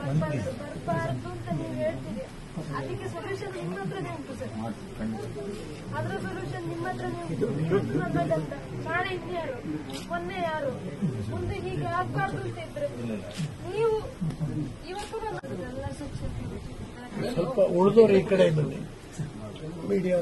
ಬರ್ಬಾರ್ದು ಬರ್ಬಾರ್ದು ಅಂತ ನೀವು ಹೇಳ್ತೀರಿ ಅದಕ್ಕೆ ಸೊಲ್ಯೂಷನ್ ನಿಮ್ಮ ಹತ್ರನೇ ಉಂಟು ಸರ್ ಅದರ ಸೊಲ್ಯೂಷನ್ ನಿಮ್ಮ ಹತ್ರನೇ ಉಂಟು ಇವತ್ತು ನನ್ನ ಗಂಡ ನಾಳೆ ಇನ್ಯಾರು ಮೊನ್ನೆ ಯಾರು ಮುಂದೆ ಹೀಗೆ ಆಗ್ಬಾರ್ದು ಅಂತ ಇದ್ರೆ ನೀವು ಇವತ್ತು ನನ್ನ ಎಲ್ಲ ಶಿಕ್ಷೆ ಸ್ವಲ್ಪ ಉಳಿದವರು ಈ ಕಡೆ ಬನ್ನಿ ಮೀಡಿಯಾ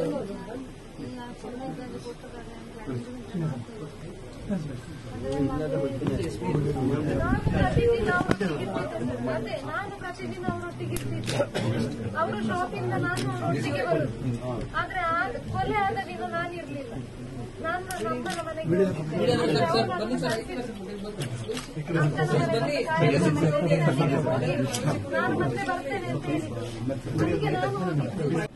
ನಾನು ಪ್ರತಿದಿನ ಅವರೊಟ್ಟಿಗೆ ಇರ್ತಿದ್ದೆ ಸರ್. ಅದೇ ನಾನು ಪ್ರತಿದಿನ ಅವರೊಟ್ಟಿಗೆ ಇರ್ತಿದ್ದೆ ಅವರು ಶಾಪಿಂದ ನಾನು ಅವರೊಟ್ಟಿಗೆ ಬರುದು ಆದ್ರೆ ಆ ಕೊಲೆ ಆದ ದಿನ ನಾನು ಇರ್ಲಿಲ್ಲ ನಾನು ನನ್ನ ಅಮ್ಮನ ಮನೆಗೆ ಹೋಗಿದ್ದೆ. ಅವ್ರು ನನ್ನ ಕಳ್ಸಿದ್ರು. ಅಕ್ಕನ ಮನೆಗೆ, ತಾಯಿಯ ಮನೆಗೆ ಅಲ್ಲಿಗೆ ಹೋಗಿ ನಾನು ಮತ್ತೆ ಬರ್ತೇನೆ ಅಂತ ಹೇಳಿದ್ರು ಅದಕ್ಕೆ ನಾನು ಹೋಗಿದ್ದೆ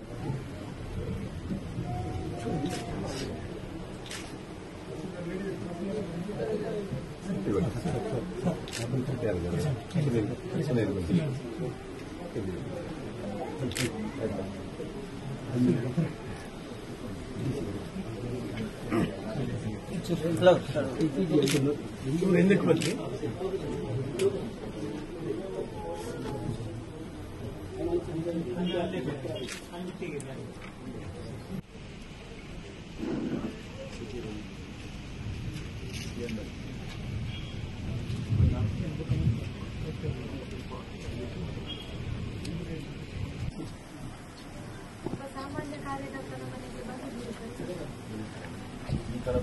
ಇವ್ರು ಹಿಂದಕ್ಕೆ ಬನ್ನಿ ಒಬ್ಬ ಸಾಮಾನ್ಯ ಕಾರ್ಯಕರ್ತನ ಮನೆಗೆ ಬಂದಿದ್ದೀರಿ ಸರ್. ಈ ತರ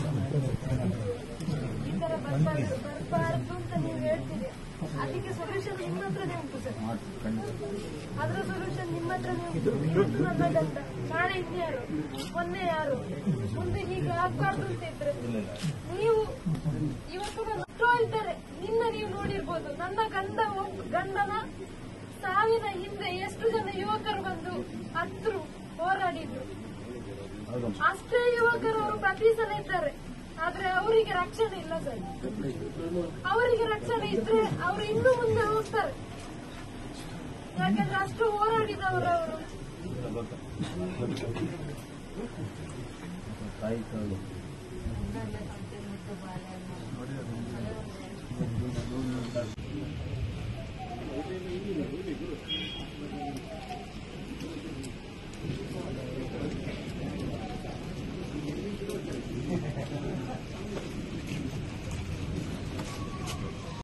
ಬರ್ಬಾರ್ದು ಬರ್ಬಾರ್ದು ಅಂತ ನೀವು ಹೇಳ್ತೀರಿ ಅದಕ್ಕೆ ಸೊಲ್ಯೂಷನ್ ನಿಮ್ಮ ಹತ್ರನೇ ಉಂಟು ಸರ್ ಅದರ ಸೊಲ್ಯೂಷನ್ ನಿಮ್ಮ ಹತ್ರನೇ ಉಂಟು ಇವತ್ತು ನನ್ನ ಗಂಡ ನಾಳೆ ಇನ್ಯಾರು ಮೊನ್ನೆ ಯಾರು ಮುಂದೆ ಹೀಗೆ ಆಗ್ಬಾರ್ದು ಅಂತ ಇದ್ರೆ ನೀವು ಇವತ್ತು ನನ್ನ ಎಷ್ಟೋ ಇದ್ದಾರೆ ನಿನ್ನ ನೀವು ನೋಡಿರ್ಬೋದು ನನ್ನ ಗಂಡ ಒಬ್ಬ- ಗಂಡನ ಸಾವಿನ ಹಿಂದೆ ಎಷ್ಟು ಜನ ಯುವಕರು ಬಂದು ಹತ್ರು ಹೋರಾಡಿದ್ರು ಅಷ್ಟೇ ಯುವಕರು ಅವರು ಪ್ರತಿ ಸಲ ಇದ್ದಾರೆ ಆದ್ರೆ ಅವರಿಗೆ ರಕ್ಷಣೆ ಇಲ್ಲ ಸರ್ ಅವರಿಗೆ ರಕ್ಷಣೆ ಇದ್ರೆ ಅವರು ಇನ್ನು ಮುಂದೆ ಹೋಗ್ತಾರೆ ಯಾಕಂದ್ರೆ ಅಷ್ಟು ಹೋರಾಡಿದವರು ಅವರು